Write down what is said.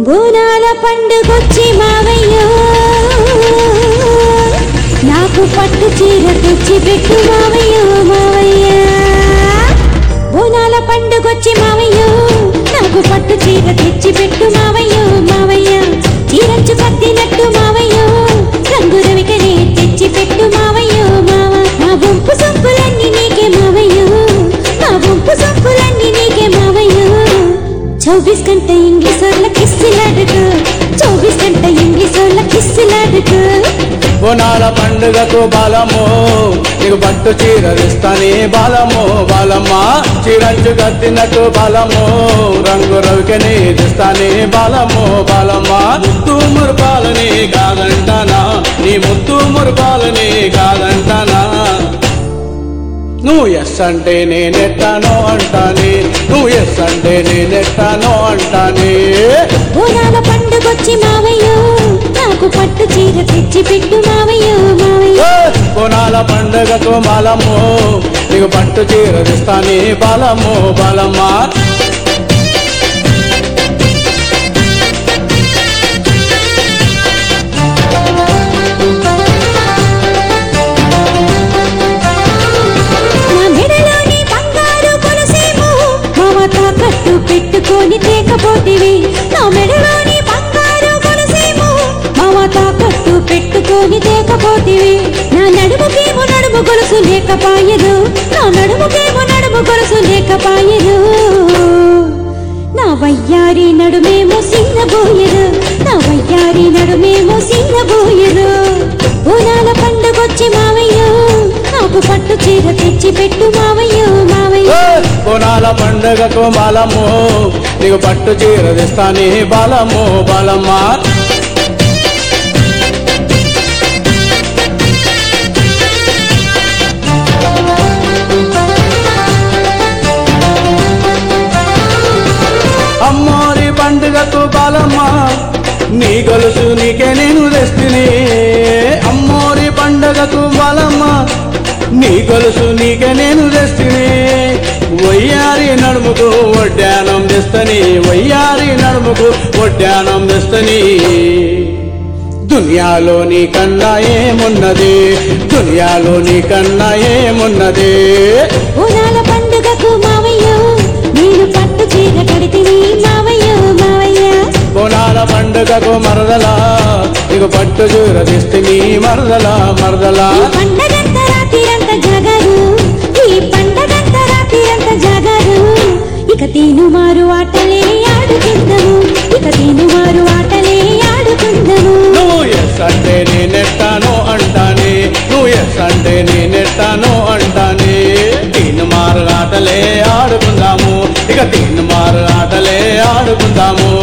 బోనాల పండుగొచ్చి మావయ్యో నాకు పట్టు చీర తెచ్చి పెట్టు మావయ్యో మావయ్య బోనాల పండుగొచ్చి మావయ్యో నాకు పట్టు చీర తెచ్చి పెట్టు మావయ్యో మావయ్య చీరంచు కత్తినట్టు మావయ్యో రంగు రవికనే తెచ్చి పెట్టు మావయ్యో మావ నా బొంపు సొంపులన్నీ నీకే మావయ్యో నా బొంపు సొంపులన్నీ నీకే మావయ్యో चौबीस घंटे इंग्लिश और किस लड़क चौबीस घंटे इंग्लिश और किस लड़क బోనాల పండుగకు బలము నీకు పట్టు చీర ఇస్తాని బలము బలమ్మా చీరంచు కత్తినట్టు బలము రంగు రవికని ఇస్తాని బలము బలమ్మా ముత్తు మురుపాలని కాదంటానా నీ ముత్తు మురుపాలని కాదంటానా నువ్వు ఎస్ అంటే నేనెట్టానో అంటానే నువ్వు ఎస్ అంటే నేనెట్టానో అంటానే బోనాల పండుగొచ్చి మావయ్యో నాకు పట్టు చీర తెచ్చి పెట్టు మావయ్యో మావయ్య కోనాల పండుగకు బలము నీకు పట్టు చీర ఇస్తాని బలము బలమ్మా నా మెడలోని బంగారు కొలుసేమో మావ తాకట్టు పెట్టుకొని తేకపోతివి నా మెడలోని బంగారు కొలుసేమో మావ తాకట్టు పెట్టుకొని తేకపోతివి నా నడుముకేమో నడుము గొలుసు లేకపాయదు నా నడుముకేమో నడుము గొలుసు లేకపాయదు నా వయ్యారి నడుమేమో సిన్నబోయదు నా వయ్యారి నడుమేమో సిన్నబోయదు బోనాల పండుగొచ్చి మావయ్యో నాకు పట్టు చీర తెచ్చి పెట్టు మావయ్యో మావయ్య కోనాల పండుగకు బలము నీకు పట్టు చీర ఇస్తాని బలము బలమ్మా అమ్మోరి పండుగకు బలమ్మా నీ గొలుసు నీకే నేను తెస్తిని అమ్మోరి పండుగకు బలమ్మా నీ గొలుసు నీకే నేను తెస్తిని వయ్యారి నడుముకు వడ్డానం తెస్తని వయ్యారి నడుముకు వడ్డానం తెస్తని దునియాలో నీ కన్నా ఏమున్నది దునియాలో నీ కన్నా ఏమున్నది బోనాల పండుగకు మావయ్యో నేను పట్టు చీర కడితిని మావయ్యో మావయ్య బోనాల పండుగకు మరదలా ఇక పట్టు చీర తెస్తిని మరదలా మరదలా ఈ పండగంత రాత్రిరంత జాగారు ఈ పండగంత రాత్రిరంత జాగారు ఇక తీను మారు ఆటలే ఆడుకుందము ఇక తీను మారు ఆటలే ఆడుకుందము నువ్వు ఎస్ అంటే నేనెట్టాను అంటానే నువ్వు ఎస్ అంటే నేనెట్టాను అంటానే తీన్ మారు ఆటలే ఆడుకుందాము ఇక తీన్ మారు ఆటలే ఆడుకుందాము